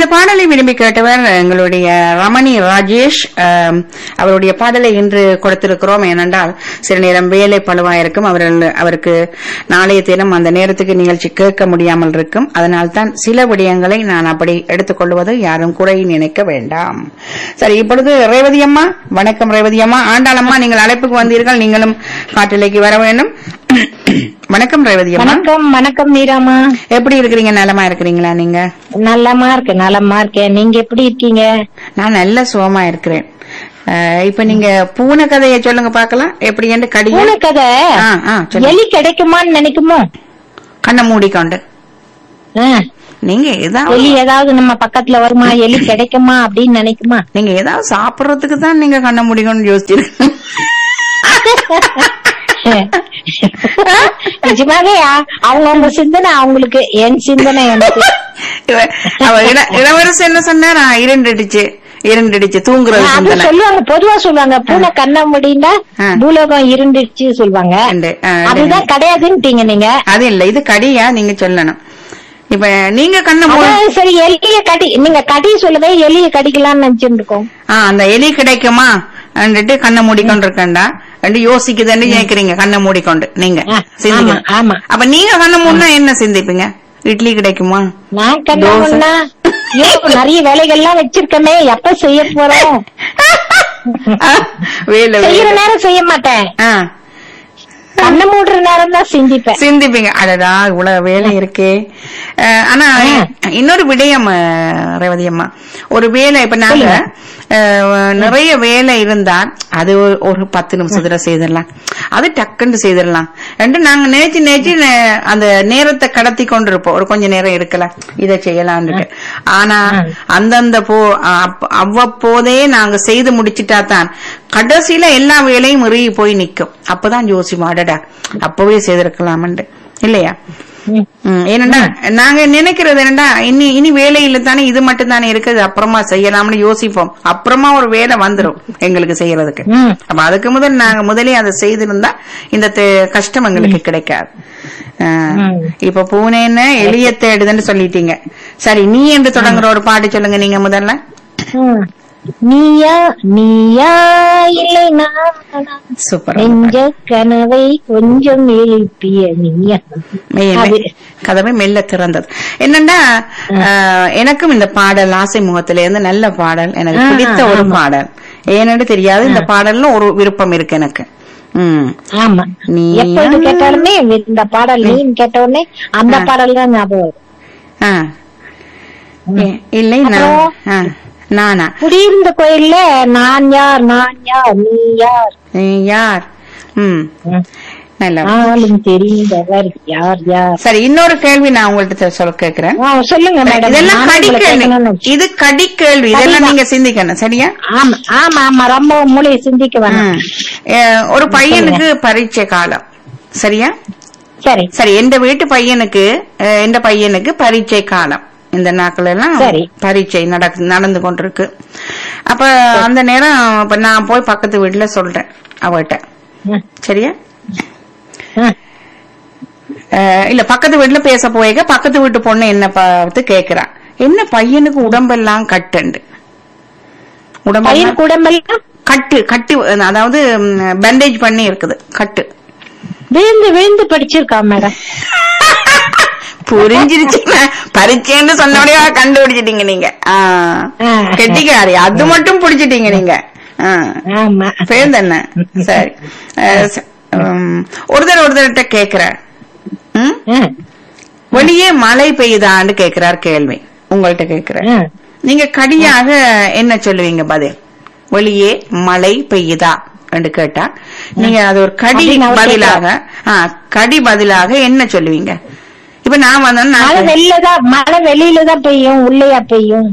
பாடலை விரும்பி கேட்டவர் எங்களுடைய ரமணி ராஜேஷ் ஆம், அவருடைய பாடலை இன்று கொடுத்திருக்கிறோம் ஏனென்றால் சில நேரம் வேலை பழுவாயிருக்கும் அவர்கள் அவருக்கு நாளைய தினம் அந்த நேரத்துக்கு நிகழ்ச்சி கேட்க முடியாமல் இருக்கும் அதனால்தான் சில விடயங்களை நான் அப்படி எடுத்துக்கொள்வது யாரும் குறை நினைக்க வேண்டாம் சரி இப்பொழுது ரேவதி அம்மா வணக்கம் ரேவதி அம்மா ஆண்டாளம்மா நீங்கள் அழைப்புக்கு வந்தீர்கள் நீங்களும் காட்டிலைக்கு வர வேண்டும் வணக்கம் ரேவதி அம்மா வணக்கம் வணக்கம் மீராமா எப்படி இருக்கிறீங்க நலமா இருக்கிறீங்களா நீங்க நல்லமா இருக்கு நலமா இருக்கேன் நீங்க எப்படி இருக்கீங்க நான் நல்ல சுகமா இருக்கிறேன் அஹ், இப்ப நீங்க பூனை கதையை சொல்லுங்க பாக்கலாம் எப்படி என்று கடி பூனை கதை ஆ, ஆ, சொல்லுங்க. எலி கிடைக்குமான்னு நினைக்குமோ கண்ணை மூடிக்கொண்டு ஆ, நீங்க ஏதாவது எலி ஏதாவது நம்ம பக்கத்துல வருமா எலி கிடைக்குமா அப்படின்னு நினைக்குமா நீங்க ஏதாவது சாப்பிடறதுக்கு தான் நீங்க கண்ணை மூடிக்கொண்டு யோசிச்சிருக்கீங்க நிஜமாவே அவங்கவுங்க சிந்தனை அவங்களுக்கு என் சிந்தனை எனக்கு இவ- அவ இள- இளவரசு என்ன சொன்னாரா இருண்டுடுச்சு இருண்டுடுச்சு தூங்குறது அது சிந்தனை சொல்லுவாங்க பொதுவா சொல்லுவாங்க பூனை கண்ண முடிந்தா ஆ. பூலோகம் இருந்துச்சு சொல்லுவாங்க உண்டு. ஆ, அதுதான் கிடையாதுன்னுட்டீங்க நீங்க அது இல்ல இது கடியா நீங்க சொல்லணும் இப்ப நீங்க கண்ணை மூடி அதான் சரி எலிய கடி நீங்க கடி சொல்லவே எலிய கடிக்கலாம்னு நினைச்சிட்டு இருக்கோம் ஆ, அந்த எலி கிடைக்குமா வந்துட்டு கண்ணை மூடிக்கொண்டு இருக்கண்டா ரெண்டு யோசிக்குதுன்னு கேக்குறீங்க கண்ணை மூடிக்கொண்டு நீங்க ஆ, சிந்திக்க ஆமா, ஆமா. அப்ப நீங்க கண்ணை மூடினா என்ன சிந்திப்பீங்க இட்லி கிடைக்குமா நான் கண்ணா நிறைய வேலைகள்லாம் வச்சிருக்கமே எப்ப செய்ய போறோம் ஆ, வேலை செய்யற வேலை. நேரம் செய்ய மாட்டேன் ஆ, கண்ண மூடுற நேரம் தான் சிந்திப்பேன் சிந்திப்பீங்க அடடா இவ்வளவு வேலை இருக்கே அஹ், ஆனா இன்னொரு விடயம் அஹ், ரேவதி அம்மா ஒரு வேலை இப்ப நாங்க அஹ், நிறைய வேலை இருந்தா அது ஒரு- ஒரு பத்து நிமிஷத்துல செய்திடலாம் அது டக்குன்னு செய்திடலாம் ரெண்டு நாங்க நேச்சு நேச்சு நே- அந்த நேரத்தை கடத்தி கொண்டு இருப்போம் ஒரு கொஞ்ச நேரம் இருக்கலாம் இதை செய்யலாம்னு ஆனா அந்தந்த போ அப்ப- அவ்வப்போதே நாங்க செய்து முடிச்சிட்டா தான் கடைசியில எல்லா வேலையும் இறுகி போய் நிக்கும் அப்பதான் யோசிப்போம் அடடா அப்பவே செய்திருக்கலாம்னு இல்லையா ம். ம், ஏனண்டா நாங்க நினைக்கிறது என்னடா இனி இனி வேலையில தானே இது மட்டும் தானே இருக்குது அப்புறமா செய்யலாம்னு யோசிப்போம் அப்புறமா ஒரு வேலை வந்துரும் எங்களுக்கு செய்யறதுக்கு ம். அப்ப அதுக்கு முதல் நாங்க முதலே அதை செய்திருந்தா இந்த தே- கஷ்டம் எங்களுக்கு கிடைக்காது ஆ, ம். இப்ப பூனேன்னு எளிய தேடுதுன்னு சொல்லிட்டீங்க சரி நீ என்று தொடங்குற ஒரு பாட்டு சொல்லுங்க நீங்க முதல்ல ம். நீயா நீயா இல்லை நானா சூப்பர் நெஞ்ச கனவை கொஞ்சம் எழுப்பிய நீயா மெய்- அது. மெய்- கதவை மெல்ல திறந்தது என்னண்டா ஆஹ், எனக்கும் இந்த பாடல் ஆசை முகத்தில இருந்து நல்ல பாடல் எனக்கு ஆ, பிடித்த ஒரு ஆமா. பாடல் ஏன்னு தெரியாது இந்த பாடல்ல ஒரு விருப்பம் இருக்கு எனக்கு ம் ஆமா நீயா? எப்போது கேட்டாலுமே இந்த பாடல் நீ கேட்ட உடனே அந்த பாடல் தான் ஞாபகம் வரும் ஆ. ஏ- இல்லை நான் அப்புறம்? ஆ, நானா குடியிருந்த கோயில்ல நான் யார் நான் யார் நீ யார் நீ யார் ம் ம். நல்ல ஆளும் தெரிந்தவர் யார் யார் சரி இன்னொரு கேள்வி நான் உங்கள்ட்ட சொல்ல கேக்குறேன் ஆ, சொல்லுங்க மேடம் இதெல்லாம் நானும் கடி உங்களை கேள்வி கேட்கணும்னு நினைச்சேன். இது கடி கேள்வி இதெல்லாம் நீங்க சிந்திக்கணும் சரியா ஆமா ஆமா ஆமா ரொம்ப மூளையை சிந்திக்க வேணாம் ம். அஹ், ஒரு பையனுக்கு பரீட்சை காலம் சரியா சரி சரி எந்த வீட்டு பையனுக்கு அஹ், எந்த பையனுக்கு பரீட்சை காலம் இந்த நாட்கள் எல்லாம் சரி. பரீட்சை நடக்கு நடந்து கொண்டிருக்கு அப்ப அந்த நேரம் இப்ப நான் போய் பக்கத்து வீட்டுல சொல்றேன் அவட்ட ம், சரியா ம். அஹ், இல்ல பக்கத்து வீட்டுல பேச போயிருக்க பக்கத்து வீட்டு பொண்ணு என்ன பார்த்து கேக்குறா என்ன பையனுக்கு உடம்பெல்லாம் கட்டுண்டு உடம்பெல்லாம் பையன் குடம்பெல்லாம் கட்டு கட்டு அதாவது பேண்டேஜ் பண்ணி இருக்குது கட்டு விழுந்து விழுந்து படிச்சிருக்கான் மேடம் புரிஞ்சிருச்சு பரீட்சைன்னு சொன்னோடய கண்டுபிடிச்சிட்டீங்க நீங்க ஆ. ஆ. கெட்டிக்காரி அது மட்டும் பிடிச்சிட்டீங்க நீங்க ஆ. ஆமா பேர் என்ன சரி அஹ், ச- உம், ஒருத்தர் ஒருத்தர்கிட்ட கேக்குற ம்? ம், வெளியே மழை பெய்யுதான்னு கேக்குறார் கேள்வி உங்கள்ட்ட கேக்குற ம். நீங்க கடியாக என்ன சொல்லுவீங்க பதில் வெளியே மழை பெய்யுதா என்று கேட்டா நீங்க அது ஒரு கடி அப்படின்னு அவர் பதிலாக ஆ, கடி பதிலாக என்ன சொல்லுவீங்க இப்ப நான் வந்தேன்னா மழை வெளியிலதான் மழை வெளியில தான் பெய்யும் உள்ளேயா பெய்யும்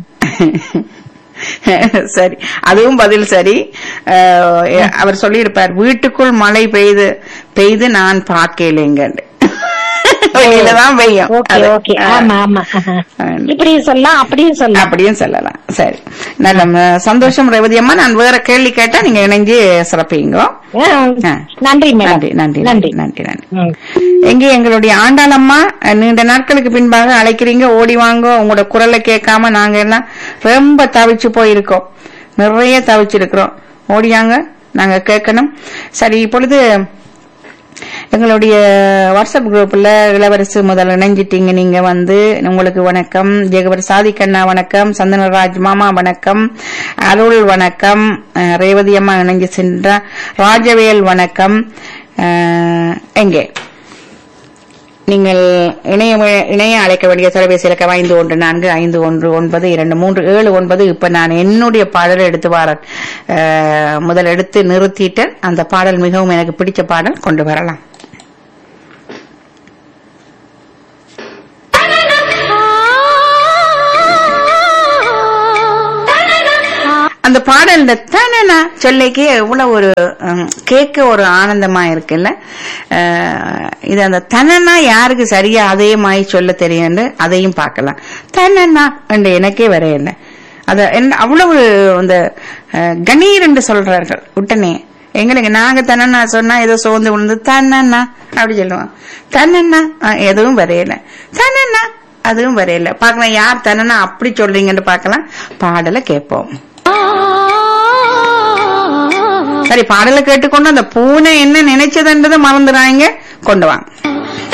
சரி அதுவும் பதில் சரி அஹ், அவர் சொல்லியிருப்பார் வீட்டுக்குள் மழை பெய்து பெய்து நான் பார்க்கலைங்க வெளியில தான் பெய்யும் ஓகே அது. ஓகே ஆ. ஆமா ஆமா இப்படியும் சொல்லலாம் அப்படியும் சொல்லலாம் அப்படியும் சொல்லலாம் சரி நல்ல ம, சந்தோஷம் ரேவதி அம்மா நான் வேற கேள்வி கேட்டா நீங்க இணைஞ்சு சிறப்பீங்க ஆ, ஆ. நன்றி மேடம் நன்றி நன்றி நன்றி நன்றி நன்றி ம். எங்கே எங்களுடைய ஆண்டாளம்மா அஹ், நீண்ட நாட்களுக்கு பின்பாக அழைக்கிறீங்க ஓடி வாங்க உங்களோட குரலை கேட்காம நாங்க எல்லாம் ரொம்ப தவிச்சு போயிருக்கோம் நிறைய தவிச்சிருக்கிறோம் ஓடியாங்க நாங்க கேட்கணும் சரி இப்பொழுது எங்களுடைய வாட்ஸ்அப் குரூப்ல இளவரசு முதல்ல இணைஞ்சிட்டீங்க நீங்க வந்து உங்களுக்கு வணக்கம் ஜெகவர் சாதிக்கண்ணா வணக்கம் சந்தனராஜ் மாமா வணக்கம் அருள் வணக்கம் அஹ், ரேவதி அம்மா இணைஞ்சு சென்ற ராஜவேல் வணக்கம் அஹ், எங்கே நீங்கள் இணைய இணைய அழைக்க வேண்டிய தொலைபேசி இலக்கம் ஐந்து ஒன்று நான்கு ஐந்து ஒன்று ஒன்பது இரண்டு மூன்று ஏழு ஒன்பது இப்ப நான் என்னுடைய பாடலை எடுத்து வரேன் அஹ், முதல் எடுத்து நிறுத்திட்டேன் அந்த பாடல் மிகவும் எனக்கு பிடிச்ச பாடல் கொண்டு வரலாம் அந்த பாடல் இந்த தனனா சொல்லைக்கு எவ்வளவு ஒரு ஹம், கேட்க ஒரு ஆனந்தமா இருக்குல்ல அஹ், இது அந்த தனனா யாருக்கு சரியா அதே மாதிரி சொல்ல தெரியும் அதையும் பார்க்கலாம் தனனா என்று எனக்கே வரையல அத என்ன- அவ்வளவு அந்த அஹ், கணீர் என்று சொல்றார்கள் உடனே எங்களுக்கு நாங்க தன்னண்ணா சொன்னா ஏதோ சோர்ந்து விழுந்து தன்னண்ணா அப்படி சொல்லுவோம் தன்னண்ணா அஹ், எதுவும் வரையல தன்னண்ணா அதுவும் வரையல பார்க்கலாம் யார் தன்னண்ணா அப்படி சொல்றீங்கன்னு பார்க்கலாம் பாடலை கேட்போம் சரி பாடலை கேட்டுக்கொண்டு அந்த பூனை என்ன நினைச்சதுன்றதை மறந்துடாங்க கொண்டு வாங்க